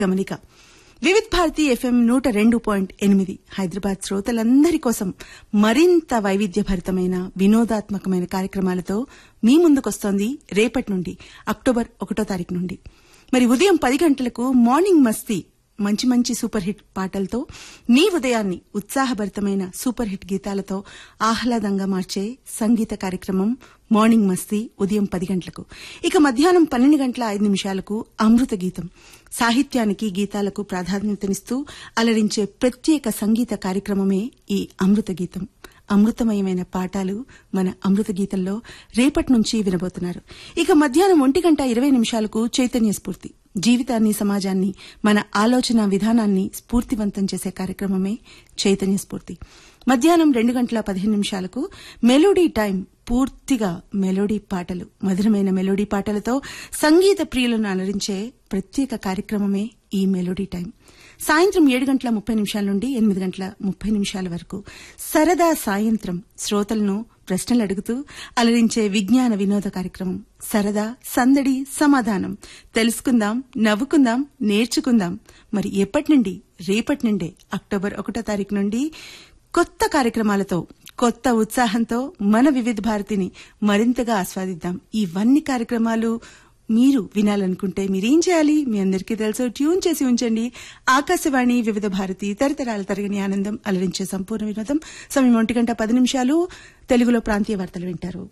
గమనిక వివిధ్ భారతి ఎఫ్ఎం నూట రెండు పాయింట్ ఎనిమిది హైదరాబాద్ శ్రోతలందరి కోసం మరింత వైవిధ్యభరితమైన వినోదాత్మకమైన కార్యక్రమాలతో మీ ముందుకొస్తోంది రేపటి నుండి అక్టోబర్ ఒకటో తారీఖు నుండి మరి ఉదయం పది గంటలకు మార్నింగ్ మస్తీ మంచి మంచి సూపర్ హిట్ పాటలతో మీ ఉదయాన్ని ఉత్సాహభరితమైన సూపర్ హిట్ గీతాలతో ఆహ్లాదంగా మార్చే సంగీత కార్యక్రమం మార్నింగ్ మస్తీ ఉదయం పది గంటలకు ఇక మధ్యాహ్నం పన్నెండు గంటల ఐదు నిమిషాలకు అమృత గీతం సాహిత్యానికి గీతాలకు ప్రాధాన్యతనిస్తూ అలరించే ప్రత్యేక సంగీత కార్యక్రమమే ఈ అమృత గీతం అమృతమయమైన పాఠాలు మన అమృత గీతంలో రేపటి నుంచి వినబోతున్నారు ఇక మధ్యాహ్నం ఒంటి గంట ఇరవై నిమిషాలకు చైతన్య స్ఫూర్తి జీవితాన్ని సమాజాన్ని మన ఆలోచన విధానాన్ని స్ఫూర్తివంతం చేసే కార్యక్రమమే చైతన్య స్ఫూర్తి మధ్యాహ్నం రెండు గంటల పదిహేను నిమిషాలకు మెలోడీ టైం పూర్తిగా మెలోడీ పాటలు మధురమైన మెలోడీ పాటలతో సంగీత ప్రియులను అలరించే ప్రత్యేక కార్యక్రమమే ఈ మెలోడీ టైం సాయంత్రం ఏడు గంటల ముప్పై నిమిషాల నుండి ఎనిమిది గంటల ముప్పై నిమిషాల వరకు సరదా సాయంత్రం శ్రోతలను ప్రశ్నలు అడుగుతూ అలరించే విజ్ఞాన వినోద కార్యక్రమం సరదా సందడి సమాధానం తెలుసుకుందాం నవ్వుకుందాం నేర్చుకుందాం మరి ఎప్పటి నుండి రేపటి నుండే అక్టోబర్ ఒకటో తారీఖు నుండి కొత్త కార్యక్రమాలతో కొత్త ఉత్సాహంతో మన వివిధ భారతిని మరింతగా ఆస్వాదిద్దాం ఇవన్నీ కార్యక్రమాలు మీరు వినాలనుకుంటే మీరేం చేయాలి మీ అందరికీ తెలుసు ట్యూన్ చేసి ఉంచండి ఆకాశవాణి వివిధ భారతి తరతరాల తరగని ఆనందం అలరించే సంపూర్ణ వినోదం సమయం ఒంటి గంట పది నిమిషాలు తెలుగులో ప్రాంతీయ వార్తలు వింటారు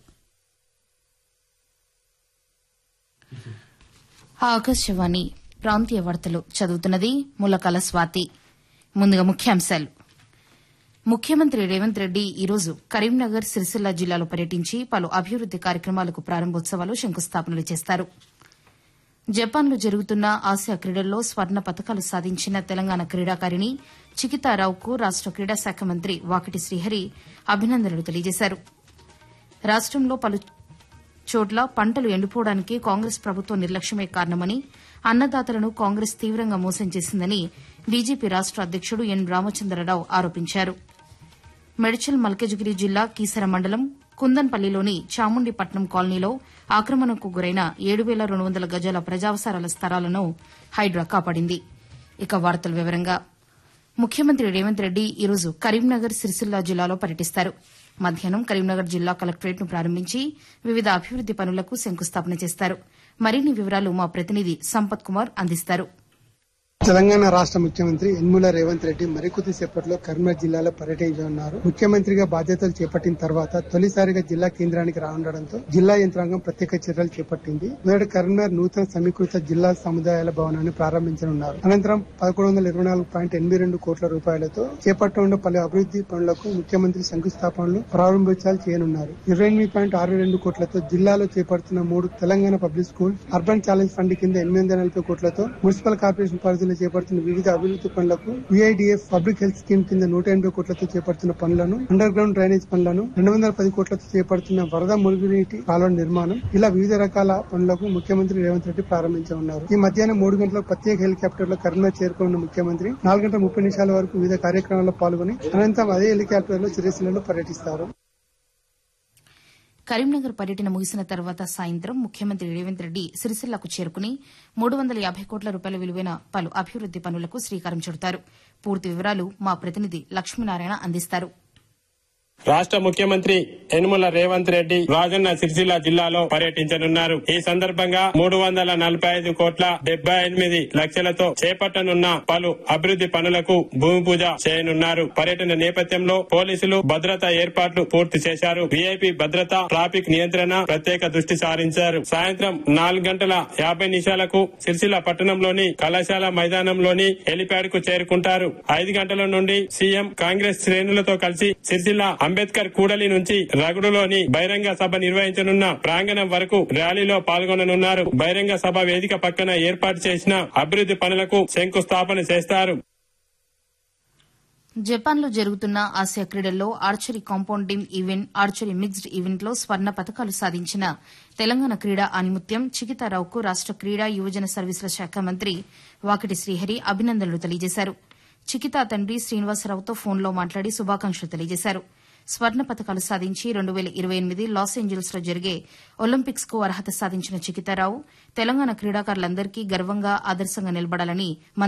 ఆకాశవాణి ప్రాంతీయ వార్తలు చదువుతున్నది ములకల స్వాతి ముందుగా ముఖ్యాంశాలు ముఖ్యమంత్రి రేవంత్ రెడ్డి ఈరోజు కరీంనగర్ సిరిసిల్ల జిల్లాలో పర్యటించి పలు అభివృద్ది కార్యక్రమాలకు ప్రారంభోత్సవాలు శంకుస్థాపనలు చేస్తారు జపాన్లో జరుగుతున్న ఆసియా క్రీడల్లో స్వర్ణ పతకాలు సాధించిన తెలంగాణ క్రీడాకారిణి చికితారావుకు రాష్ట క్రీడా శాఖ మంత్రి వాకిటి శ్రీహరి అభినందనలు తెలియజేశారు రాష్టంలో పలు చోట్ల పంటలు ఎండిపోవడానికి కాంగ్రెస్ ప్రభుత్వం నిర్లక్ష్యమే కారణమని అన్నదాతలను కాంగ్రెస్ తీవ్రంగా మోసం చేసిందని బీజేపీ రాష్ట అధ్యకుడు ఎన్ రామచంద్రరావు ఆరోపించారు మెడ్చల్ మల్కజ్గిరి జిల్లా కీసర మండలం కుందన్పల్లిలోని చాముండిపట్నం కాలనీలో ఆక్రమణకు గురైన ఏడు వేల రెండు వందల గజాల ప్రజావసరాల స్థలాలను హైడ్రా కాపాడింది ఇక వార్తల వివరంగా ముఖ్యమంత్రి రేవంత్ రెడ్డి ఈరోజు కరీంనగర్ సిరిసిల్ల జిల్లాలో పర్యటిస్తారు మధ్యాహ్నం కరీంనగర్ జిల్లా కలెక్టరేట్ను ప్రారంభించి వివిధ అభివృద్ది పనులకు శంకుస్థాపన చేస్తారు మరిన్ని వివరాలు మా ప్రతినిధి సంపత్ కుమార్ అందిస్తారు తెలంగాణ రాష్ట్ర ముఖ్యమంత్రి యన్ముల రేవంత్ రెడ్డి మరికొద్ది సేపట్లో కరీంనగర్ జిల్లాలో పర్యటించనున్నారు ముఖ్యమంత్రిగా బాధ్యతలు చేపట్టిన తర్వాత తొలిసారిగా జిల్లా కేంద్రానికి రానుండడంతో జిల్లా యంత్రాంగం ప్రత్యేక చర్యలు చేపట్టింది మొదటి కరీంనగర్ నూతన సమీకృత జిల్లా సముదాయాల భవనాన్ని ప్రారంభించనున్నారు అనంతరం పదకొండు వందల ఇరవై నాలుగు పాయింట్ ఎనిమిది రెండు కోట్ల రూపాయలతో చేపట్టనున్న పలు అభివృద్ది పనులకు ముఖ్యమంత్రి శంకుస్థాపనలు ప్రారంభోత్సవాలు చేయనున్నారు ఇరవై ఎనిమిది పాయింట్ ఆరు రెండు కోట్లతో జిల్లాలో చేపడుతున్న మూడు Telangana public school urban challenge fund కింద ఎనిమిది వందల నలభై కోట్లతో మున్సిపల్ కార్పొరేషన్ పరిధిలో చేపడుతున్న వివిధ అభివృద్ది పనులకు విఐడిఎఫ్ పబ్లిక్ హెల్త్ స్కీమ్ కింద నూట ఎనభై కోట్లతో చేపడుతున్న పనులను అండర్ గ్రౌండ్ డ్రైనేజ్ పనులను రెండు వందల పది కోట్లతో చేపడుతున్న వరద మురుగునీటి కాలువ నిర్మాణం ఇలా వివిధ రకాల పనులకు ముఖ్యమంత్రి రేవంత్ రెడ్డి ప్రారంభించనున్నారు ఈ మధ్యాహ్నం మూడు గంటలకు ప్రత్యేక హెలికాప్టర్ లో కరీంనగర్ చేరుకున్న ముఖ్యమంత్రి నాలుగు గంటల ముప్పై నిమిషాల వరకు వివిధ కార్యక్రమాల్లో పాల్గొని అనంతరం అదే హెలికాప్టర్ లో సిరిసిల్లలో పర్యటిస్తారు కరీంనగర్ పర్యటన ముగిసిన తర్వాత సాయంత్రం ముఖ్యమంత్రి రేవంత్ రెడ్డి సిరిసిల్లకు చేరుకుని మూడు వందల యాభై కోట్ల రూపాయల విలువైన పలు అభివృద్ది పనులకు శ్రీకారం చుడతారు పూర్తి వివరాలు మా ప్రతినిధి లక్ష్మీనారాయణ అందిస్తారు రాష్ట్ర ముఖ్యమంత్రి యనుమల రేవంత్ రెడ్డి రాజన్న సిరిసిల్ల జిల్లాలో పర్యటించనున్నారు ఈ సందర్భంగా మూడు వందల నలభై ఐదు కోట్ల డెబ్బై ఎనిమిది లక్షలతో చేపట్టనున్న పలు అభివృద్ది పనులకు భూమి పూజ చేయనున్నారు పర్యటన నేపథ్యంలో పోలీసులు భద్రతా ఏర్పాట్లు పూర్తి చేశారు వీఐపీ భద్రత ట్రాఫిక్ నియంత్రణ ప్రత్యేక దృష్టి సారించారు సాయంత్రం నాలుగు గంటల యాభై నిమిషాలకు సిరిసిల్ల పట్టణంలోని కళాశాల మైదానంలోని హెలిప్యాడ్ కు చేరుకుంటారు ఐదు గంటల నుండి సీఎం కాంగ్రెస్ శ్రేణులతో కలిసి సిరిసిల్ల అంబేద్కర్ కూడలి నుంచి రగుడులోని బహిరంగ సభ నిర్వహించనున్న ప్రాంగణం వరకు ర్యాలీలో పాల్గొననున్నారు బహిరంగ సభ వేదిక పక్కన ఏర్పాటు చేసిన అభివృద్ది పనులకు శంకుస్థాపన చేస్తారు జపాన్లో జరుగుతున్న ఆసియా క్రీడల్లో archery compounding event archery mixed ఈవెంట్లో స్వర్ణ పతకాలు సాధించిన తెలంగాణ క్రీడా ఆనిముత్యం చికితారావుకు రాష్ట క్రీడా యువజన సర్వీసుల శాఖ మంత్రి వాకిటి శ్రీహరి అభినందనలు తెలియజేశారు చికితా తండ్రి శ్రీనివాసరావుతో ఫోన్లో మాట్లాడి శుభాకాంక్షలు తెలియజేశారు స్వర్ణ పతకాలు సాధించి రెండు వేల ఇరవై ఎనిమిది లాస్ ఏంజల్స్ లో జరిగే ఒలింపిక్స్ కు అర్హత సాధించిన చికితారావు తెలంగాణ క్రీడాకారులందరికీ గర్వంగా ఆదర్శంగా నిలబడాలని